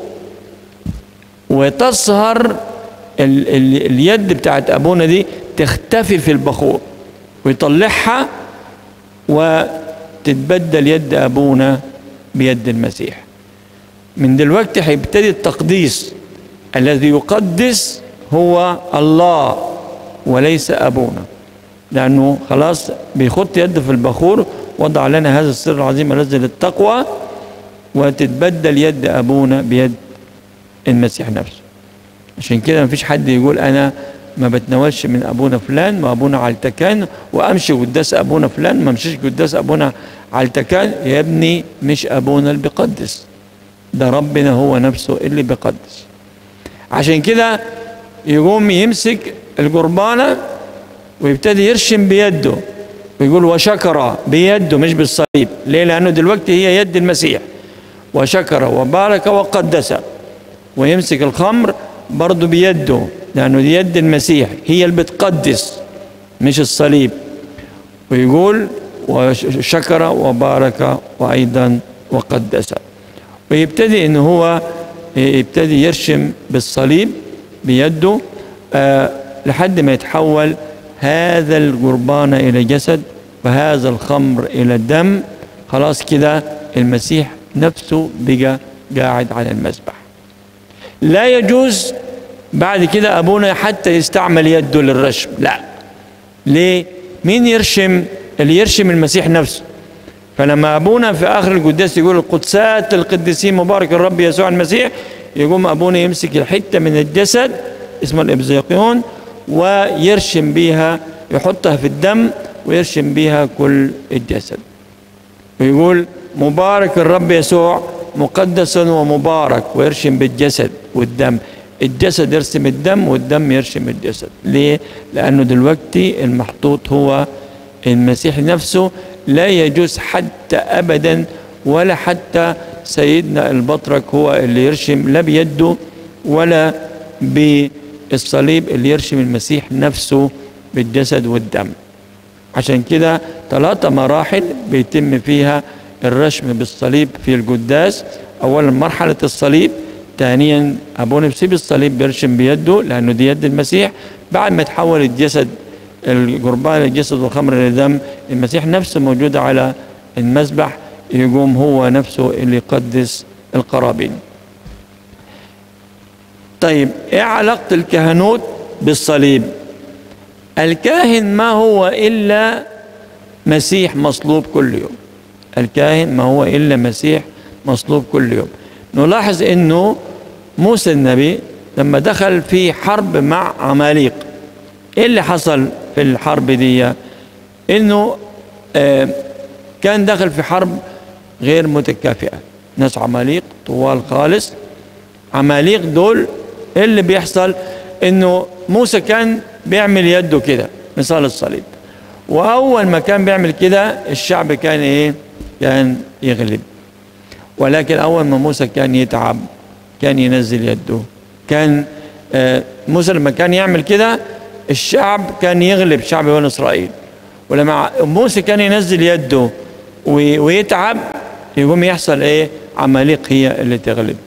وتصهر ال ال اليد بتاعت أبونا دي تختفي في البخور ويطلعها وتتبدل يد أبونا بيد المسيح من دلوقتي هيبتدي التقديس الذي يقدس هو الله وليس أبونا لأنه خلاص بيخط يده في البخور وضع لنا هذا السر العظيم الذي للتقوى وتتبدل يد أبونا بيد المسيح نفسه عشان كده مفيش حد يقول أنا ما بتناولش من أبونا فلان وأبونا علتكان وأمشي قداس أبونا فلان ما امشيش قداس أبونا علتكان يا ابني مش أبونا اللي بيقدس ده ربنا هو نفسه اللي بيقدس عشان كده يقوم يمسك القربانة ويبتدي يرشم بيده ويقول وشكر بيده مش بالصليب ليه لأنه دلوقتي هي يد المسيح وشكر وبارك وقدس ويمسك الخمر برضه بيده لأنه دي يد المسيح هي اللي بتقدس مش الصليب ويقول وشكر وبارك وأيضا وقدس ويبتدي ان هو يبتدي يرشم بالصليب بيده آه لحد ما يتحول هذا القربان الى جسد وهذا الخمر الى الدم خلاص كده المسيح نفسه بقى قاعد على المذبح لا يجوز بعد كده ابونا حتى يستعمل يده للرشم لا ليه مين يرشم اللي يرشم المسيح نفسه فلما ابونا في اخر القداس يقول القدسات القديسين مبارك الرب يسوع المسيح يقوم ابونا يمسك الحته من الجسد اسمه الابزيقيون ويرشم بيها يحطها في الدم ويرشم بيها كل الجسد ويقول مبارك الرب يسوع مقدس ومبارك ويرشم بالجسد والدم الجسد يرسم الدم والدم يرشم الجسد ليه لانه دلوقتي المحطوط هو المسيح نفسه لا يجوز حتى ابدا ولا حتى سيدنا البطرك هو اللي يرشم لا بيده ولا بالصليب اللي يرشم المسيح نفسه بالجسد والدم عشان كده ثلاثة مراحل بيتم فيها الرشم بالصليب في القداس أولا مرحلة الصليب ثانيا أبونا بيسيب الصليب بيرشم بيده لأنه دي يد المسيح بعد ما تحول الجسد القربان الجسد والخمر للدم المسيح نفسه موجود على المذبح يقوم هو نفسه اللي يقدس القرابين طيب ايه علاقة الكهنوت بالصليب الكاهن ما هو إلا مسيح مصلوب كل يوم الكاهن ما هو إلا مسيح مصلوب كل يوم نلاحظ أنه موسى النبي لما دخل في حرب مع عماليق ايه اللي حصل في الحرب دي انه آه كان دخل في حرب غير متكافئة ناس عماليق طوال خالص عماليق دول ايه اللي بيحصل انه موسى كان بيعمل يده كده مثال الصليب واول ما كان بيعمل كده الشعب كان ايه كان يغلب ولكن اول ما موسى كان يتعب كان ينزل يده كان آه موسى لما كان يعمل كده الشعب كان يغلب شعب بني اسرائيل ولما موسى كان ينزل يده ويتعب يقوم يحصل ايه عماليق هي اللي تغلب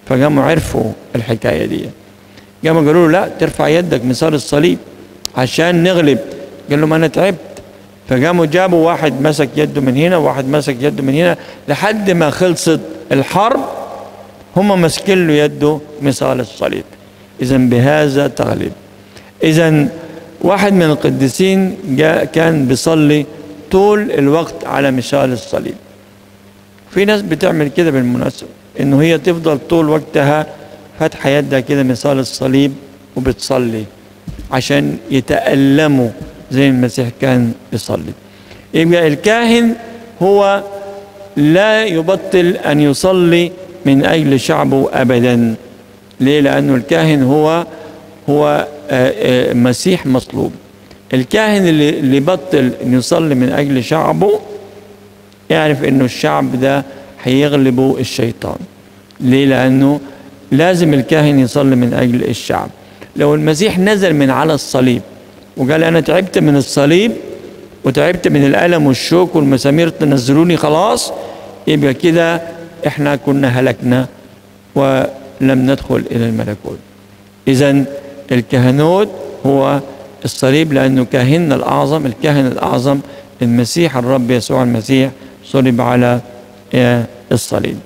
فقاموا عرفوا الحكايه دي قاموا قالوا له لا ترفع يدك من صار الصليب عشان نغلب قال لهم انا تعبت فقاموا جابوا واحد مسك يده من هنا وواحد مسك يده من هنا لحد ما خلصت الحرب هم ماسكين له يده مثال الصليب اذا بهذا تغلب اذا واحد من القديسين جاء كان بيصلي طول الوقت على مثال الصليب في ناس بتعمل كده بالمناسبة انه هي تفضل طول وقتها فاتحة يدها كده مثال الصليب وبتصلي عشان يتألموا زي المسيح كان يصلي يبقى الكاهن هو لا يبطل أن يصلي من أجل شعبه أبدا ليه لأنه الكاهن هو هو مسيح مصلوب الكاهن اللي اللي بطل أن يصلي من أجل شعبه يعرف أنه الشعب ده هيغلبه الشيطان ليه لأنه لازم الكاهن يصلي من أجل الشعب لو المسيح نزل من على الصليب وقال أنا تعبت من الصليب وتعبت من الألم والشوك والمسامير تنزلوني خلاص يبقى كده احنا كنا هلكنا ولم ندخل إلى الملكوت إذا الكهنوت هو الصليب لأنه كاهننا الأعظم الكاهن الأعظم المسيح الرب يسوع المسيح صلب على الصليب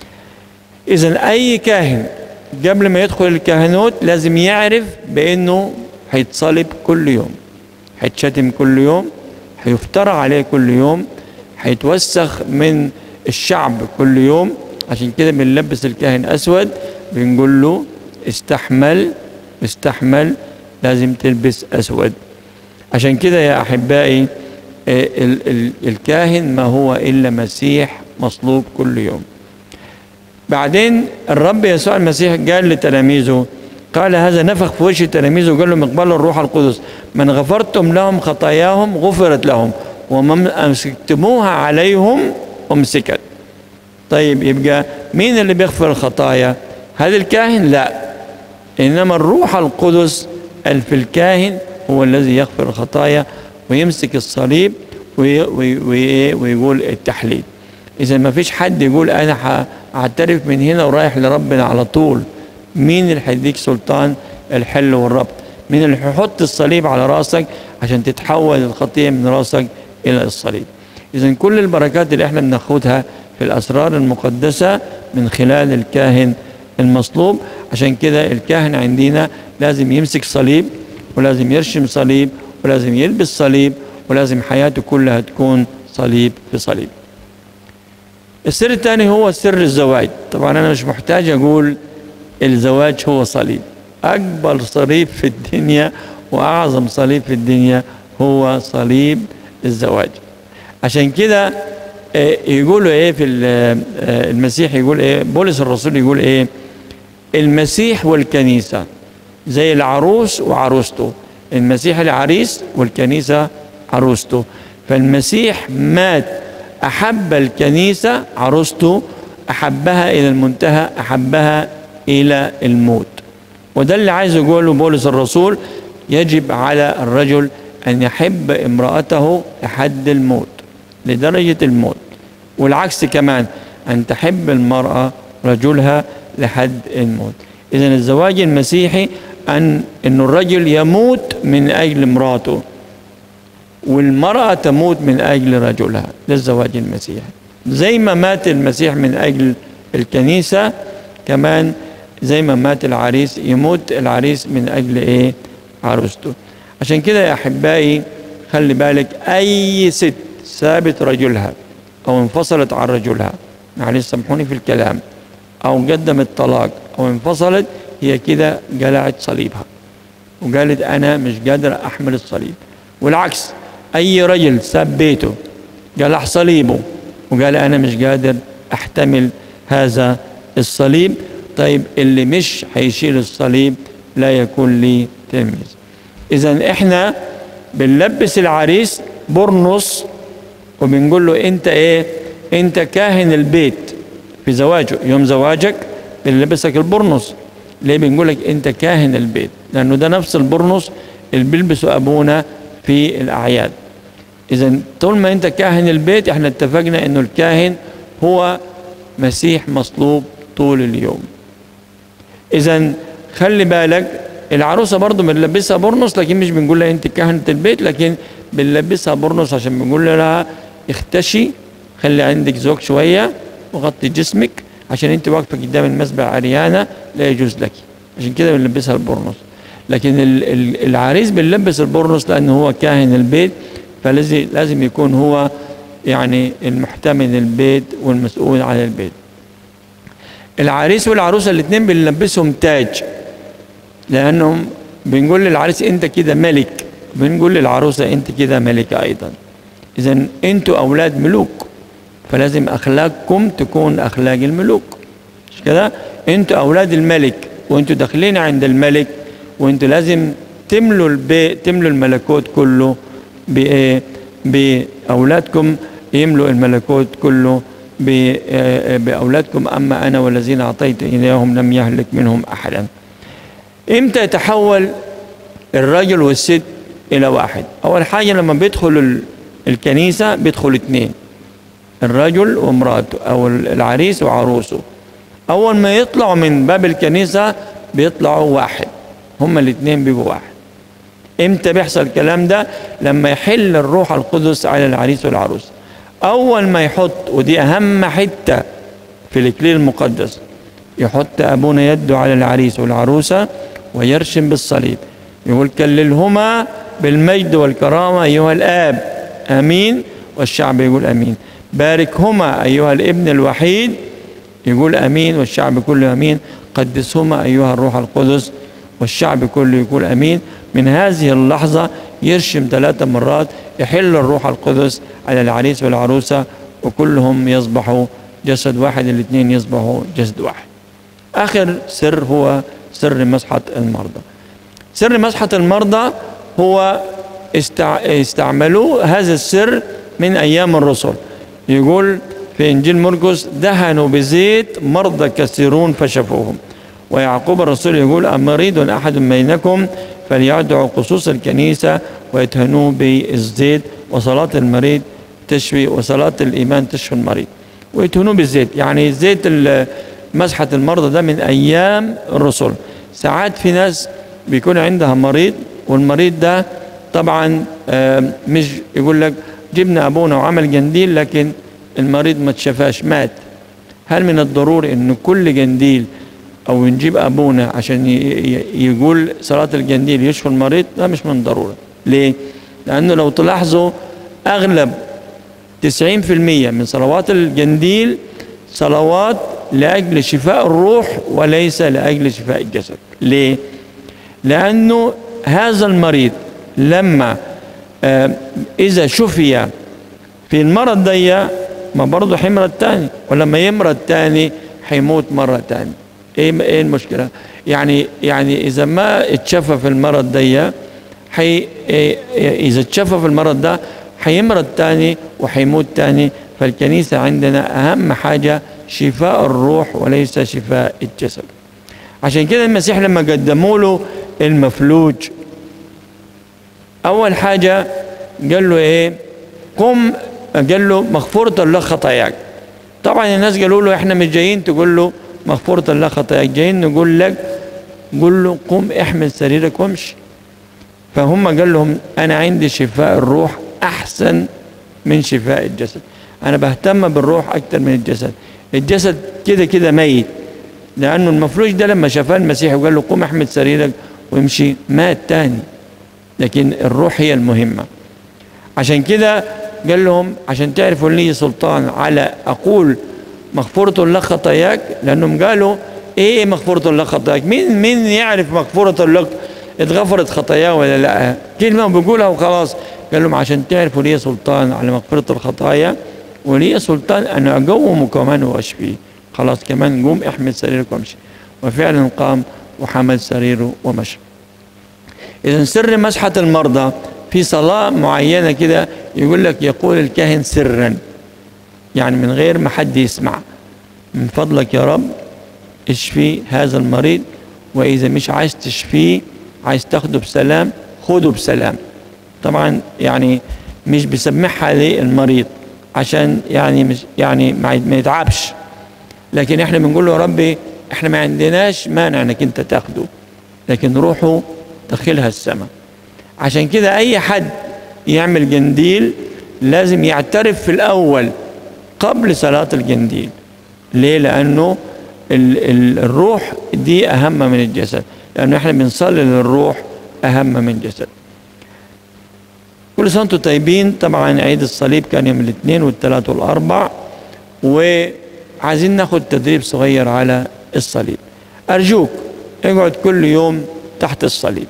إذا أي كاهن قبل ما يدخل الكهنوت لازم يعرف بأنه هيتصلب كل يوم هيتشتم كل يوم هيفترى عليه كل يوم هيتوسخ من الشعب كل يوم عشان كده بنلبس الكاهن أسود بنقول له استحمل استحمل لازم تلبس أسود عشان كده يا أحبائي ال ال الكاهن ما هو إلا مسيح مصلوب كل يوم بعدين الرب يسوع المسيح قال لتلاميذه قال هذا نفخ في وجه تلاميذه وقال لهم اقبلوا الروح القدس من غفرتم لهم خطاياهم غفرت لهم ومن امسكتموها عليهم امسكت طيب يبقى مين اللي بيغفر الخطايا هل الكاهن لا انما الروح القدس في الكاهن هو الذي يغفر الخطايا ويمسك الصليب ويقول التحليل اذا ما فيش حد يقول انا هعترف من هنا ورايح لربنا على طول مين اللي هيديك سلطان الحل والربط مين اللي هيحط الصليب على راسك عشان تتحول الخطيه من راسك الى الصليب اذا كل البركات اللي احنا بناخدها في الاسرار المقدسه من خلال الكاهن المصلوب عشان كده الكاهن عندنا لازم يمسك صليب ولازم يرشم صليب ولازم يلبس صليب ولازم حياته كلها تكون صليب في صليب السر الثاني هو سر الزواج طبعا انا مش محتاج اقول الزواج هو صليب اكبر صليب في الدنيا واعظم صليب في الدنيا هو صليب الزواج عشان كده يقولوا ايه في المسيح يقول ايه بولس الرسول يقول ايه المسيح والكنيسة زي العروس وعروسته المسيح العريس والكنيسة عروسته فالمسيح مات أحب الكنيسة عروسته أحبها إلى المنتهى أحبها إلى الموت وده اللي عايز يقوله بولس الرسول يجب على الرجل أن يحب امرأته لحد الموت لدرجة الموت والعكس كمان أن تحب المرأة رجلها لحد الموت إذا الزواج المسيحي أن أن الرجل يموت من أجل امراته والمرأة تموت من أجل رجلها ده الزواج المسيحي زي ما مات المسيح من أجل الكنيسة كمان زي ما مات العريس يموت العريس من أجل إيه عروسته عشان كده يا أحبائي خلي بالك أي ست سابت رجلها أو انفصلت عن رجلها معلش سامحوني في الكلام أو قدمت طلاق أو انفصلت هي كده قلعت صليبها وقالت أنا مش قادر أحمل الصليب والعكس أي رجل ساب بيته قلع صليبه وقال أنا مش قادر أحتمل هذا الصليب طيب اللي مش هيشيل الصليب لا يكون لي تلميذ إذا إحنا بنلبس العريس برنص وبنقول له أنت إيه أنت كاهن البيت في زواجه يوم زواجك بنلبسك البرنص ليه بنقول لك أنت كاهن البيت لأنه ده نفس البرنص اللي بيلبسه أبونا في الأعياد إذا طول ما أنت كاهن البيت إحنا اتفقنا إنه الكاهن هو مسيح مصلوب طول اليوم اذا خلي بالك العروسه برضه بنلبسها برنس لكن مش بنقول لها انت كهنه البيت لكن بنلبسها برنس عشان بنقول لها اختشي خلي عندك ذوق شويه وغطي جسمك عشان انت واقفه قدام المسبح عريانه لا يجوز لك عشان كده بنلبسها البرنس لكن ال- ال- العريس بنلبس البرنس لانه هو كاهن البيت فلازم لازم يكون هو يعني المحتمل البيت والمسؤول عن البيت العريس والعروسه الاثنين بنلبسهم تاج لانهم بنقول للعريس انت كده ملك بنقول للعروسه انت كده ملكه ايضا اذا انتوا اولاد ملوك فلازم اخلاقكم تكون اخلاق الملوك مش كده انتوا اولاد الملك وانتوا داخلين عند الملك وانتوا لازم تملوا البيت تملوا الملكوت كله بايه باولادكم يملوا الملكوت كله ب- آه، باولادكم اما انا والذين اعطيت اليهم لم يهلك منهم احدا امتى يتحول الرجل والست الى واحد اول حاجه لما بيدخل ال- الكنيسه بيدخل اثنين الرجل وامراته او العريس وعروسه اول ما يطلعوا من باب الكنيسه بيطلعوا واحد هما الاثنين بيبقوا واحد امتى بيحصل الكلام ده لما يحل الروح القدس على العريس والعروس اول ما يحط ودي اهم حته في الاكليل المقدس يحط ابونا يده على العريس والعروسه ويرشم بالصليب يقول كللهما بالمجد والكرامه ايها الاب امين والشعب يقول امين باركهما ايها الابن الوحيد يقول امين والشعب كله امين قدسهما ايها الروح القدس والشعب كله يقول امين من هذه اللحظه يرشم ثلاث مرات يحل الروح القدس على العريس والعروسه وكلهم يصبحوا جسد واحد الاثنين يصبحوا جسد واحد اخر سر هو سر مسحه المرضى سر مسحه المرضى هو استع... استعملوا هذا السر من ايام الرسل يقول في انجيل مرقس دهنوا بزيت مرضى كثيرون فشفوهم ويعقوب الرسول يقول أمريض أحد بينكم فليدعو قصوص الكنيسة ويدهنوه بالزيت وصلاة المريض تشفي وصلاة الإيمان تشفي المريض ويدهنوه بالزيت يعني زيت ال- مسحة المرضى ده من أيام الرسل ساعات في ناس بيكون عندها مريض والمريض ده طبعا آه، مش يقول لك جبنا أبونا وعمل جنديل لكن المريض ما تشفاش مات هل من الضروري ان كل جنديل او نجيب ابونا عشان ي- ي- يقول صلاه الجنديل يشفي المريض ده مش من ضروره ليه لانه لو تلاحظوا اغلب 90% من صلوات الجنديل صلوات لاجل شفاء الروح وليس لاجل شفاء الجسد ليه لانه هذا المريض لما آه، اذا شفي في المرض ده ما برضه حيمرض تاني ولما يمرض تاني حيموت مرة تاني ايه ايه المشكلة يعني يعني اذا ما اتشفى في المرض ده حي إيه اذا اتشفى في المرض ده حيمرض تاني وحيموت تاني فالكنيسة عندنا اهم حاجة شفاء الروح وليس شفاء الجسد عشان كده المسيح لما قدموا له المفلوج اول حاجة قال له ايه قم قال له مغفورة الله خطاياك طبعا الناس قالوا له احنا مش جايين تقول له مغفورة الله خطاياك جايين نقول لك قول له قم احمل سريرك وامشي فهم قال لهم انا عندي شفاء الروح احسن من شفاء الجسد انا بهتم بالروح اكتر من الجسد الجسد كده كده ميت لانه المفلوج ده لما شافاه المسيح وقال له قم احمل سريرك وامشي مات تاني لكن الروح هي المهمه عشان كده قال لهم عشان تعرفوا لي سلطان على اقول مغفورة الله خطاياك لانهم قالوا ايه مغفورة الله خطاياك مين مين يعرف مغفورة الله اتغفرت خطاياه ولا لا كلمة بيقولها وخلاص قال لهم عشان تعرفوا لي سلطان على مغفرة الخطايا ولي سلطان ان اقومه كمان واشفيه خلاص كمان قوم احمل سريرك وامشي وفعلا قام وحمل سريره ومشى إذا سر مسحة المرضى في صلاة معينة كده يقول لك يقول الكاهن سرا يعني من غير ما حد يسمع من فضلك يا رب اشفي هذا المريض وإذا مش عايز تشفيه عايز تاخده بسلام خده بسلام طبعا يعني مش بيسمعها للمريض عشان يعني مش يعني ما ما يتعبش لكن احنا بنقول له يا ربي احنا ما عندناش مانع انك انت تاخده لكن روحه دخلها السماء عشان كده اي حد يعمل جنديل لازم يعترف في الاول قبل صلاة الجنديل ليه لانه ال ال الروح دي اهم من الجسد لانه احنا بنصلي للروح اهم من الجسد كل سنه وانتم طيبين طبعا عيد الصليب كان يوم الاثنين والثلاث والاربع وعايزين ناخد تدريب صغير على الصليب ارجوك اقعد كل يوم تحت الصليب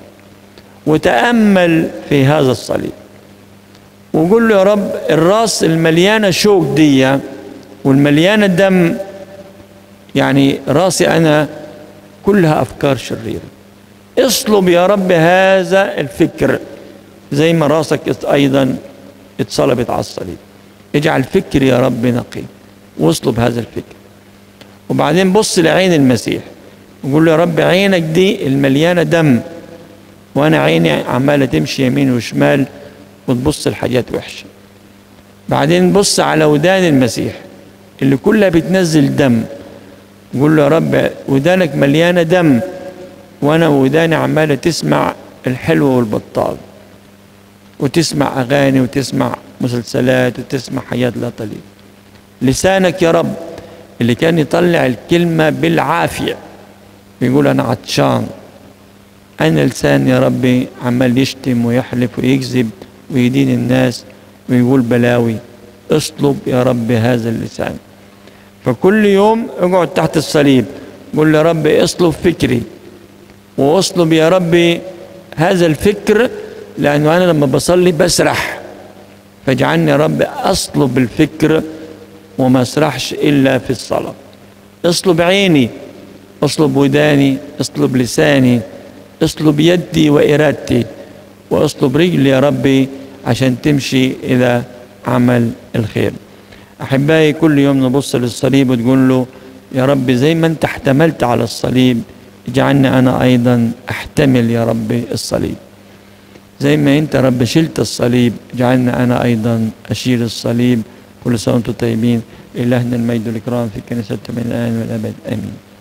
وتامل في هذا الصليب وقول له يا رب الراس المليانه شوك دي والمليانه دم يعني راسي انا كلها افكار شريره اصلب يا رب هذا الفكر زي ما راسك ايضا اتصلبت على الصليب اجعل فكري يا رب نقي واصلب هذا الفكر وبعدين بص لعين المسيح وقول له يا رب عينك دي المليانه دم وانا عيني عماله تمشي يمين وشمال وتبص لحاجات وحشه بعدين بص على ودان المسيح اللي كلها بتنزل دم قول له يا رب ودانك مليانه دم وانا وداني عماله تسمع الحلو والبطال وتسمع اغاني وتسمع مسلسلات وتسمع حياه لا طليق لسانك يا رب اللي كان يطلع الكلمه بالعافيه بيقول انا عطشان انا لسان يا ربي عمال يشتم ويحلف ويكذب ويدين الناس ويقول بلاوي اصلب يا رب هذا اللسان فكل يوم اقعد تحت الصليب قول يا رب اصلب فكري واصلب يا ربي هذا الفكر لانه انا لما بصلي بسرح فاجعلني يا رب اصلب الفكر وما اسرحش الا في الصلاه اصلب عيني اصلب وداني اصلب لساني اصلب يدي وارادتي واصلب رجلي يا ربي عشان تمشي الى عمل الخير احبائي كل يوم نبص للصليب وتقول له يا رب زي ما انت احتملت على الصليب اجعلني انا ايضا احتمل يا رب الصليب زي ما انت رب شلت الصليب اجعلني انا ايضا اشيل الصليب كل سنه وانتم طيبين الهنا المجد والاكرام في كنيسته من الان والابد امين